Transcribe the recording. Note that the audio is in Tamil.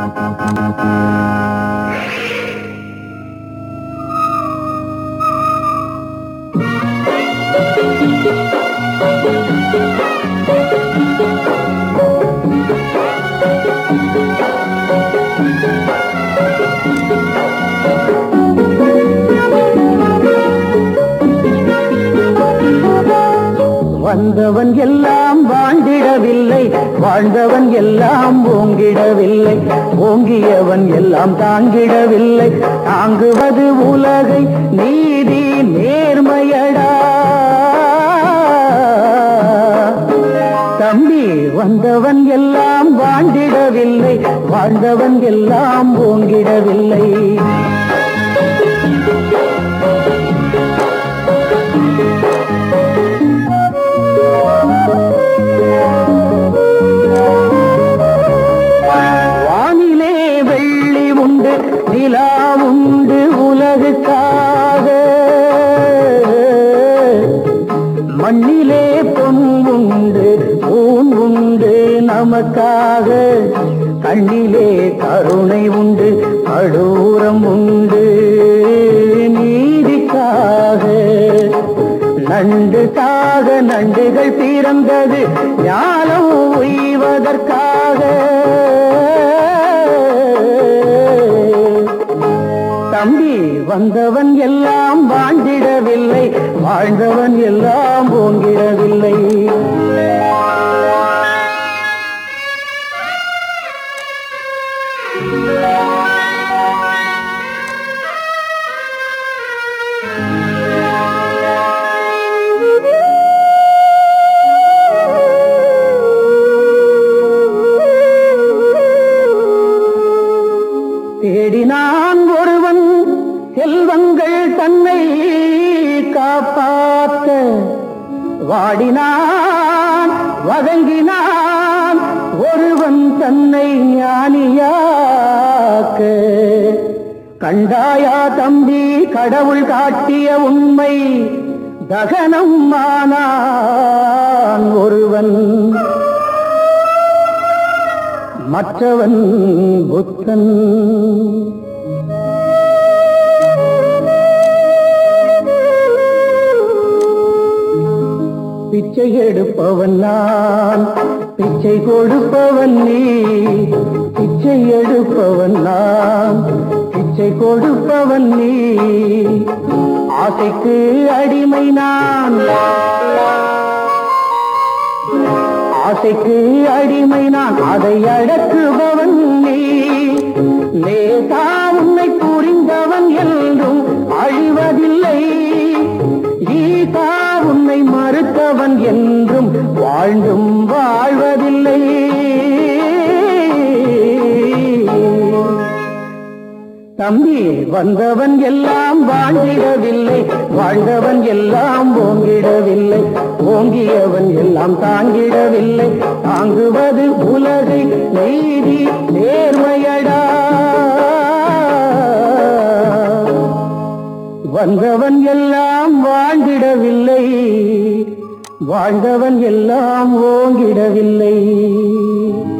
வந்தவன் எல்லாம் வாழ்ந்திடவில்லை வாழ்ந்தவன் எல்லாம் ஓங்கிடவில்லை ஓங்கியவன் எல்லாம் தாங்கிடவில்லை தாங்குவது உலகை நீதி நேர்மையடா தம்பி வந்தவன் எல்லாம் வாழ்ந்திடவில்லை வாழ்ந்தவன் எல்லாம் ஓங்கிடவில்லை வானிலே வெள்ளி உண்டு நிலா உண்டு உலகுக்காக மண்ணிலே பொன் உண்டு பூன் உண்டு நமக்காக கண்ணிலே கருணை உண்டு கடூரம் உண்டு நீதிக்காக நண்டு சாக நண்டுகள் பிறந்தது ஞானம் உய்வதற்காக தம்பி வந்தவன் எல்லாம் வாழ்ந்திடவில்லை வாழ்ந்தவன் எல்லாம் ஓங்கிடவில்லை தேடினான் ஒருவன் செல்வங்கள் தன்னை காப்பாற்ற வாடினான் வதங்கினான் ஒருவன் தன்னை ஞானியாக்க கண்டாயா தம்பி கடவுள் காட்டிய உண்மை தகனம் ஆனான் ஒருவன் மற்றவன் புத்தன் பிச்சை எடுப்பவன் நான் பிச்சை கொடுப்பவன் நீ பிச்சை எடுப்பவன் நான் பிச்சை கொடுப்பவன் நீ ஆசைக்கு அடிமை நான் ஆசைக்கு அடிமை நான் அதை அடக்குபவன் நீ லேசா உன்னை புரிந்தவன் என்றும் அழிவதில்லை ஈசா உன்னை மறுத்தவன் என்றும் வாழ்ந்தும் வாழ்வதில்லை தம்பி வந்தவன் எல்லாம் வாழ்ந்திடவில்லை வாழ்ந்தவன் எல்லாம் ஓங்கிடவில்லை ஓங்கியவன் எல்லாம் தாங்கிடவில்லை தாங்குவது உலகை நீதி நேர்மையடா வந்தவன் எல்லாம் வாழ்ந்திடவில்லை வாழ்ந்தவன் எல்லாம் ஓங்கிடவில்லை